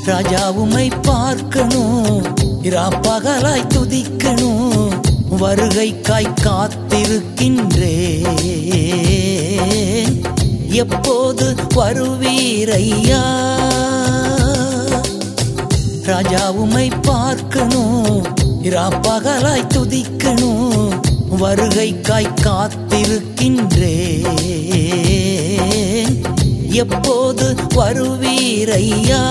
ராஜாவுமை பார்க்கணும் இரா பகலாய் துதிக்கணும் வருகைக்காய் காத்திருக்கின்றேன் எப்போது வருவீரையா ராஜாவுமை பார்க்கணும் இரா பகலாய் துதிக்கணும் வருகைக்காய் காத்திருக்கின்றேன் எப்போது வருவீரையா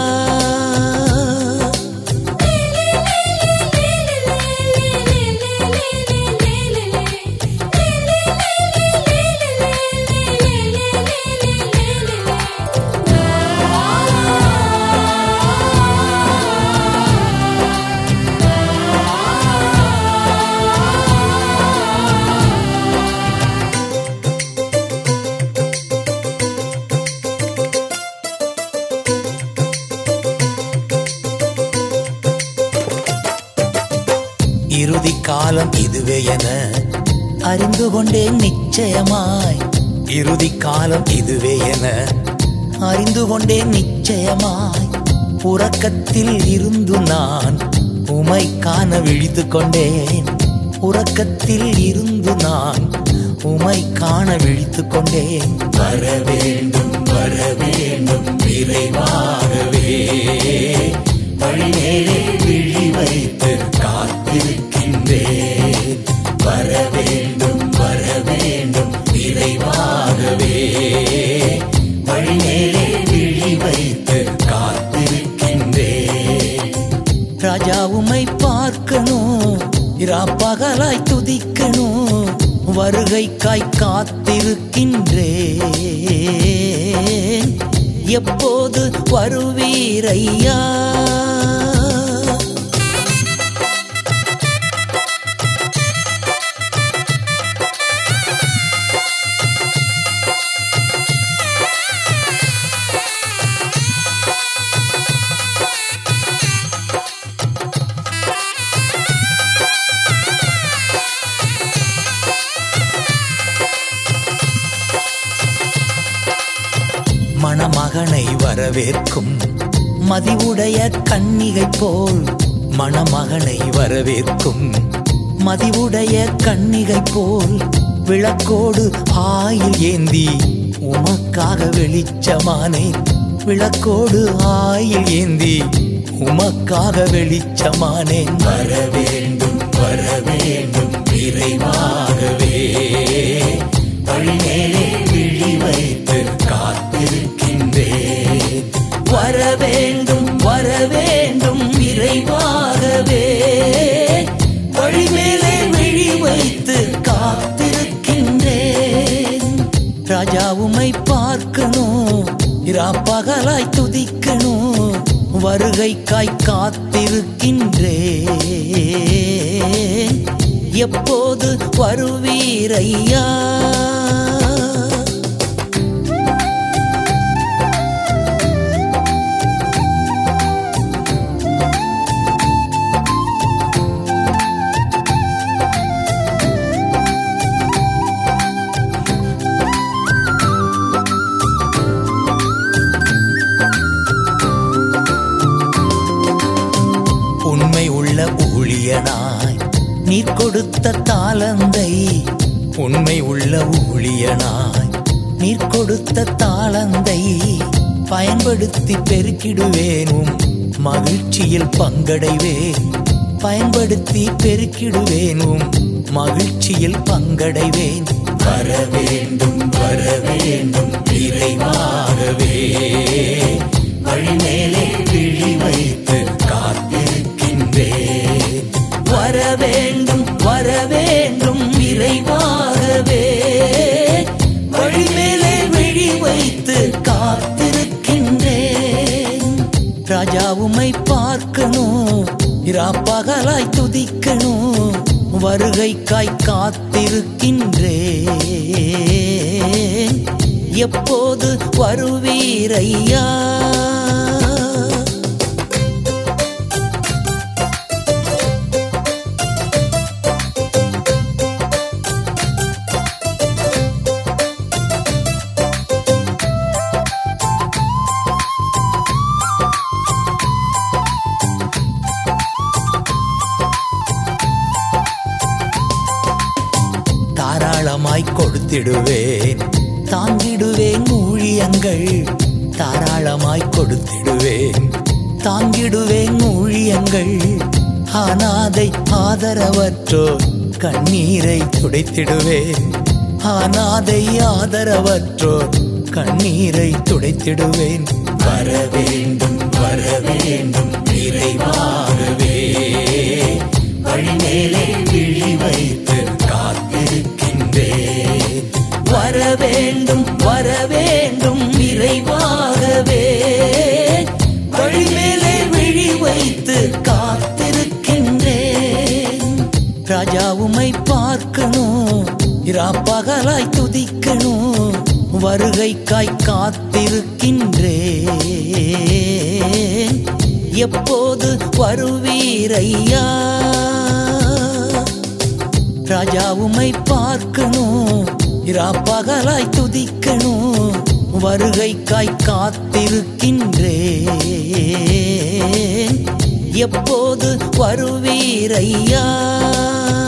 இறுதி காலம் இதுவே என அறிந்து கொண்டேன் நிச்சயமாய் இறுதி காலம் இதுவே என அறிந்து கொண்டேன் நிச்சயமாய் உறக்கத்தில் இருந்து நான் உமை காண விழித்து கொண்டேன் உறக்கத்தில் இருந்து நான் உமை காண விழித்து கொண்டேன் வர வேண்டும் வர வேண்டும் விரைவாகவே வழிமேலே விழி வைத்து காத்திருக்கின்றேன் வர வேண்டும் வர வேண்டும் விரைவாகவே வழிமேலே விழி வைத்து காத்திருக்கின்றேன் ராஜா உமை பார்க்கணும் இரா பகலாய் துதிக்கணும் வருகைக்காய் காத்திருக்கின்றேன் எப்போது வருவீரையா மணமகனை வரவேற்கும் மதிவுடைய கன்னிகை போல் மணமகனை வரவேற்கும் மதிவுடைய கன்னிகை போல் விளக்கோடு ஆயில் ஏந்தி உமக்காக வெளிச்சமானேன் விளக்கோடு ஆயில் ஏந்தி உமக்காக வெளிச்சமானேன் வர வேண்டும் வர வேண்டும் விரைவாகவே வழிமேலே விழி வைத்து காத்திருக்கின்றேன் வர வேண்டும் வர வேண்டும் விரைவாகவே வழிமேலே விழி வைத்து காத்திருக்கின்றேன் ராஜா உமை பார்க்கணும் இரா பகலாய் துதிக்கணும் வருகைக்காய் காத்திருக்கின்றேன் எப்போது வருவீரையா உண்மை உள்ள ஊழியனாய் நீர் கொடுத்த தாளந்தை உண்மை உள்ள ஊழியனாய் நீர் கொடுத்த தாளந்தை பயன்படுத்தி பெருக்கிடுவேனும் மகிழ்ச்சியில் பங்கடைவேன் பயன்படுத்தி பெருக்கிடுவேனும் மகிழ்ச்சியில் பங்கடைவேன் வர வேண்டும் வர வேண்டும் விரைவாகவே வழிமேலே விழி வைத்து காத்திருக்கின்றேன் வர வேண்டும் வர வேண்டும் விரைவாகவே வழிமேலே விழி வைத்து காத்திருக்கின்றேன் ராஜா உமை பார்க்கணும் இரா பகலாய் துதிக்கணும் வருகைக்காய் காத்திருக்கின்றேன் எப்போது வருவீரையா கொடுத்திடுவேன் தாங்கிடுவேன் ஊழியங்கள் தாராளமாய் கொடுத்திடுவேன் தாங்கிடுவேன் ஊழியங்கள் அனாதை ஆதரவற்றோர் கண்ணீரை துடைத்திடுவேன் அனாதை ஆதரவற்றோர் கண்ணீரை துடைத்திடுவேன் வர வேண்டும் வர வேண்டும் நிறைவாகவே வழிமேலே விழி வைத்து காத்திருக்கின்றேன் வர வேண்டும் வர வேண்டும் விரைவாகவே வழிமேலே விழி வைத்து காத்திருக்கின்றேன் ராஜா உம்மை பார்க்கணும் இராப்பகலாய் துதிக்கணும் வருகைக்காய் காத்திருக்கின்றேன் எப்போது வருவீரையா ராஜா உம்மை பார்க்கணும் இராப்பகலாய் துதிக்கணும் வருகைக்காய் காத்திருக்கின்றேன் எப்போது வருவீரையா